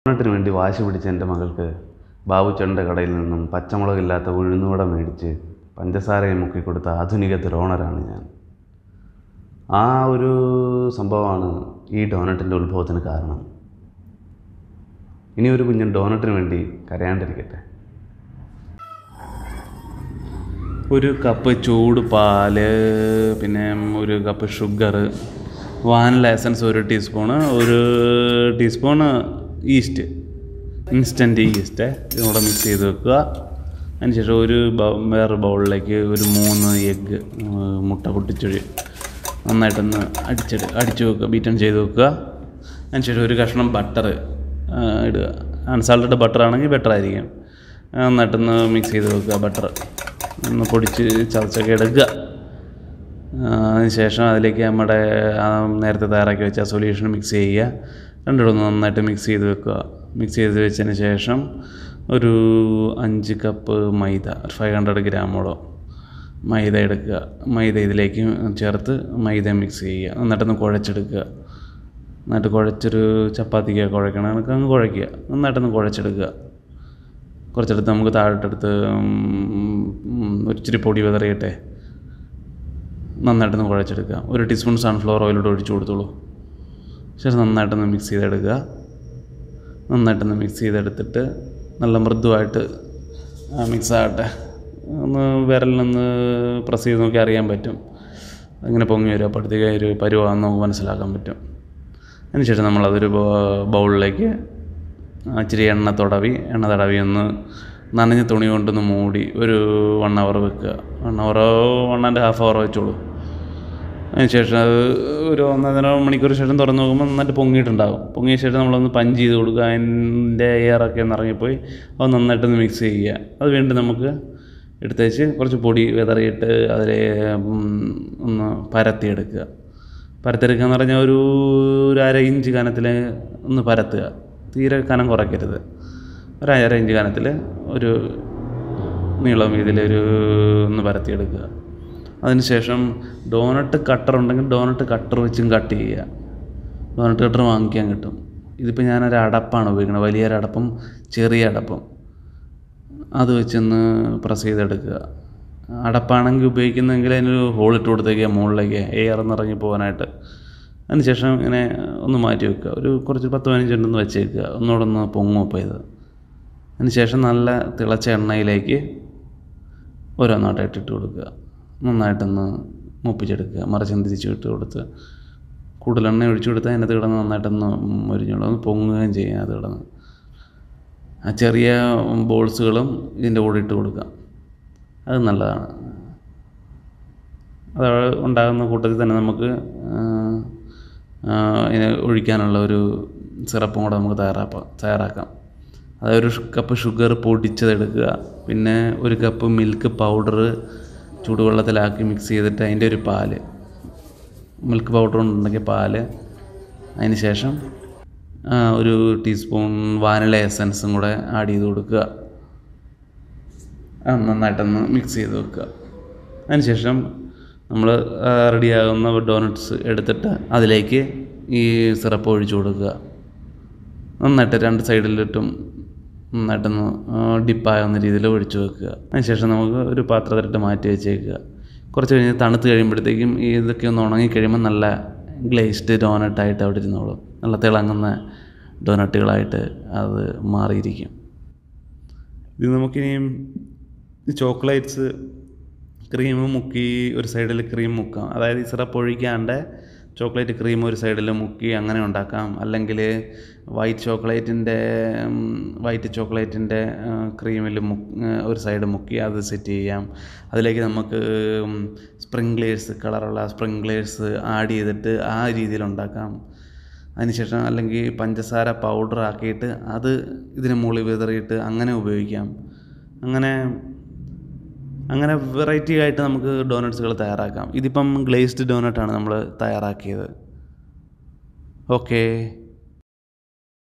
ഡോണറ്റിന് വേണ്ടി വാശി പിടിച്ച എൻ്റെ മകൾക്ക് ബാബുച്ചൻ്റെ കടയിൽ നിന്നും പച്ചമുളകില്ലാത്ത ഉഴുന്നുവട മേടിച്ച് പഞ്ചസാരയും മുക്കി കൊടുത്ത ആധുനിക ദ്രോണരാണ് ഞാൻ ആ ഒരു സംഭവമാണ് ഈ ഡോണറ്റിൻ്റെ ഉത്ഭവത്തിന് കാരണം ഇനി ഒരു കുഞ്ഞൻ ഡോണറ്റിന് വേണ്ടി കരയാണ്ടിരിക്കട്ടെ ഒരു കപ്പ് ചൂട് പാല് പിന്നെ ഒരു കപ്പ് ഷുഗർ വാനില എസൻസ് ഒരു ടീസ്പൂണ് ഒരു ടീസ്പൂണ് ഈസ്റ്റ് ഇൻസ്റ്റൻറ്റ് ഈസ്റ്റ് ഇതുകൂടെ മിക്സ് ചെയ്ത് വെക്കുക അതിനുശേഷം ഒരു ബ- വേറെ ബൗളിലേക്ക് ഒരു മൂന്ന് എഗ്ഗ് മുട്ട പൊട്ടിച്ചൊഴി നന്നായിട്ടൊന്ന് അടിച്ചെടു അടിച്ച് വെക്കുക ബീറ്റൺ ചെയ്ത് വെക്കുക അതിനുശേഷം ഒരു കഷ്ണം ബട്ടർ ഇടുക അൺസാൾട്ടഡ് ബട്ടർ ആണെങ്കിൽ ബെറ്റർ ആയിരിക്കും നന്നായിട്ടൊന്ന് മിക്സ് ചെയ്ത് വെക്കുക ബട്ടർ ഒന്ന് പൊടിച്ച് ചതച്ചൊക്കെ എടുക്കുക അതിന് ശേഷം അതിലേക്ക് നമ്മുടെ ആ നേരത്തെ തയ്യാറാക്കി വെച്ച സൊല്യൂഷൻ മിക്സ് ചെയ്യുക രണ്ടും ഒന്ന് നന്നായിട്ട് മിക്സ് ചെയ്ത് വെക്കുക മിക്സ് ചെയ്ത് വെച്ചതിന് ശേഷം ഒരു അഞ്ച് കപ്പ് മൈദ ഫൈവ് ഹൺഡ്രഡ് ഗ്രാമോളം മൈദ എടുക്കുക മൈദ ഇതിലേക്ക് ചേർത്ത് മൈദ മിക്സ് ചെയ്യുക നന്നായിട്ടൊന്ന് കുഴച്ചെടുക്കുക നന്നായിട്ട് കുഴച്ചൊരു ചപ്പാത്തിക്ക് കുഴക്കണം കണക്ക് അങ്ങ് കുഴയ്ക്കുക നന്നായിട്ടൊന്ന് കുഴച്ചെടുക്കുക കുറച്ചെടുത്ത് നമുക്ക് താഴോട്ടെടുത്ത് ഒരു ഇച്ചിരി പൊടി വിതറിയിട്ടെ നന്നായിട്ടൊന്ന് കുഴച്ചെടുക്കുക ഒരു ടീസ്പൂൺ സൺഫ്ലവർ ഓയിലോട്ട് ഒഴിച്ചു കൊടുത്തോളൂ ശേഷം നന്നായിട്ടൊന്ന് മിക്സ് ചെയ്തെടുക്കുക നന്നായിട്ടൊന്ന് മിക്സ് ചെയ്തെടുത്തിട്ട് നല്ല മൃദുവായിട്ട് മിക്സ് ആകട്ടെ ഒന്ന് വിരലിനൊന്ന് പ്രസ് ചെയ്ത് നോക്കി അറിയാൻ പറ്റും അങ്ങനെ പൊങ്ങി വരും അപ്പോഴത്തേക്ക് ഒരു പരുവാന്ന് നമുക്ക് മനസ്സിലാക്കാൻ പറ്റും അതിനുശേഷം നമ്മളതൊരു ബൗ- ബൗളിലേക്ക് ഇച്ചിരി എണ്ണ തടവി എണ്ണ തടവി ഒന്ന് നനഞ്ഞ തുണി കൊണ്ടൊന്ന് മൂടി ഒരു വൺ അവർ വെക്കുക വൺ അവറോ വൺ ആൻഡ് ഹാഫ് അവർ വെച്ചോളൂ അതിനുശേഷം അത് ഒരു ഒന്നര മണിക്കൂർ ശേഷം തുറന്ന് നോക്കുമ്പോൾ നന്നായിട്ട് പൊങ്ങിയിട്ടുണ്ടാകും പൊങ്ങിയ ശേഷം നമ്മളൊന്ന് പഞ്ച് ചെയ്ത് കൊടുക്കുക അതിൻ്റെ എയറൊക്കെ ഒന്ന് ഇറങ്ങിപ്പോയി അത് നന്നായിട്ടൊന്ന് മിക്സ് ചെയ്യുക അത് വീണ്ടും നമുക്ക് എടുത്തേച്ച് കുറച്ച് പൊടി വിതറിയിട്ട് അതിൽ ഒന്ന് പരത്തിയെടുക്കുക പരത്തിയെടുക്കുക എന്ന് പറഞ്ഞാൽ ഒരു ഒരു അര ഇഞ്ച് കനത്തിൽ ഒന്ന് പരത്തുക തീരെ കനം കുറയ്ക്കരുത് ഒരു അര ഇഞ്ച് കനത്തിൽ ഒരു നീളം ഇതിലൊരു ഒന്ന് പരത്തിയെടുക്കുക അതിനുശേഷം ഡോനട്ട് കട്ടർ ഉണ്ടെങ്കിൽ ഡോനട്ട് കട്ടർ വെച്ചും കട്ട് ചെയ്യുക ഡോനട്ട് കട്ടർ വാങ്ങിക്കാൻ കിട്ടും ഇതിപ്പോൾ ഞാനൊരു അടപ്പാണ് ഉപയോഗിക്കുന്നത് വലിയൊരു അടപ്പും ചെറിയ അടപ്പും അത് വെച്ചൊന്ന് പ്രസ് ചെയ്തെടുക്കുക അടപ്പാണെങ്കിൽ ഉപയോഗിക്കുന്നെങ്കിൽ അതിനൊരു ഹോൾ ഇട്ട് കൊടുത്തേക്കുക മുകളിലേക്ക് എയർ ഇറങ്ങി പോകാനായിട്ട് അതിനുശേഷം ഇങ്ങനെ ഒന്ന് മാറ്റി വെക്കുക ഒരു കുറച്ച് പത്ത് പതിനഞ്ച് മിനിറ്റ് ഒന്ന് വെച്ചേക്കുക ഒന്നുകൂടെ ഒന്ന് പൊങ്ങും അപ്പോൾ ഇത് അതിനുശേഷം നല്ല തിളച്ച എണ്ണയിലേക്ക് ഓരോന്നോട്ടായിട്ട് ഇട്ട് കൊടുക്കുക നന്നായിട്ടൊന്ന് മൂപ്പിച്ചെടുക്കുക മറിച്ചും തിരിച്ചു ഇട്ട് കൊടുത്ത് കൂടുതൽ എണ്ണ ഒഴിച്ചു കൊടുത്താൽ അതിനകത്ത് കിടന്ന് നന്നായിട്ടൊന്ന് മൊരിഞ്ഞോളും ഒന്ന് പൊങ്ങുകയും ചെയ്യും അത് കിടന്ന് ആ ചെറിയ ബോൾസുകളും ഇതിൻ്റെ കൂടെ ഇട്ട് കൊടുക്കാം അത് നല്ലതാണ് അത് ഉണ്ടാകുന്ന കൂട്ടത്തിൽ തന്നെ നമുക്ക് ആ, ആ, ഇതിന് ഒഴിക്കാനുള്ള ഒരു സിറപ്പും കൂടെ നമുക്ക് തയ്യാറാക്കാം തയ്യാറാക്കാം അതായത് ഒരു കപ്പ് ഷുഗർ പൊടിച്ചതെടുക്കുക പിന്നെ ഒരു കപ്പ് മിൽക്ക് പൗഡർ ചൂടുവെള്ളത്തിലാക്കി മിക്സ് ചെയ്തിട്ട് അതിൻ്റെ ഒരു പാല് മിൽക്ക് പൗഡർ ഉണ്ടെങ്കിൽ പാല് അതിന് ശേഷം ആ, ഒരു ടീസ്പൂൺ വാനില എസൻസും കൂടെ ആഡ് ചെയ്ത് കൊടുക്കുക അത് നന്നായിട്ടൊന്ന് മിക്സ് ചെയ്ത് വെക്കുക അതിനുശേഷം നമ്മൾ റെഡിയാകുന്ന ഡോണറ്റ്സ് എടുത്തിട്ട് അതിലേക്ക് ഈ സിറപ്പ് ഒഴിച്ചു കൊടുക്കുക നന്നായിട്ട് രണ്ട് സൈഡിലിട്ടും നന്നായിട്ടൊന്ന് ഡിപ്പാകുന്ന രീതിയിൽ ഒഴിച്ചു വെക്കുക അതിനുശേഷം നമുക്ക് ഒരു പാത്രത്തിലിട്ട് മാറ്റി വെച്ചേക്കുക കുറച്ച് കഴിഞ്ഞ് തണുത്ത് കഴിയുമ്പോഴത്തേക്കും ഈ ഇതൊക്കെ ഒന്ന് ഉണങ്ങി കഴിയുമ്പോൾ നല്ല ഗ്ലേസ്ഡ് ഡോനട്ടായിട്ട് അവിടെ ഇരുന്നോളും നല്ല തിളങ്ങുന്ന ഡോനട്ടുകളായിട്ട് അത് മാറിയിരിക്കും ഇത് നമുക്കിനിയും ചോക്ലേറ്റ്സ് ക്രീം മുക്കി ഒരു സൈഡിൽ ക്രീം മുക്കാം അതായത് ഈ സിറപ്പ് ഒഴിക്കാണ്ട് ചോക്ലേറ്റ് ക്രീം ഒരു സൈഡിൽ മുക്കി അങ്ങനെ ഉണ്ടാക്കാം അല്ലെങ്കിൽ വൈറ്റ് ചോക്ലേറ്റിൻ്റെ വൈറ്റ് ചോക്ലേറ്റിൻ്റെ ക്രീമിൽ മു ഒരു സൈഡ് മുക്കി അത് സെറ്റ് ചെയ്യാം അതിലേക്ക് നമുക്ക് സ്പ്രിംഗ്ലേഴ്സ് കളറുള്ള സ്പ്രിംഗ്ലേഴ്സ് ആഡ് ചെയ്തിട്ട് ആ രീതിയിൽ ഉണ്ടാക്കാം അതിനുശേഷം അല്ലെങ്കിൽ പഞ്ചസാര പൗഡർ ആക്കിയിട്ട് അത് ഇതിന് മുകളിൽ വിതറിയിട്ട് അങ്ങനെ ഉപയോഗിക്കാം അങ്ങനെ അങ്ങനെ വെറൈറ്റി ആയിട്ട് നമുക്ക് ഡോനട്ട്സുകൾ തയ്യാറാക്കാം ഇതിപ്പം ഗ്ലേസ്ഡ് ഡോനട്ടാണ് നമ്മൾ തയ്യാറാക്കിയത് ഓക്കേ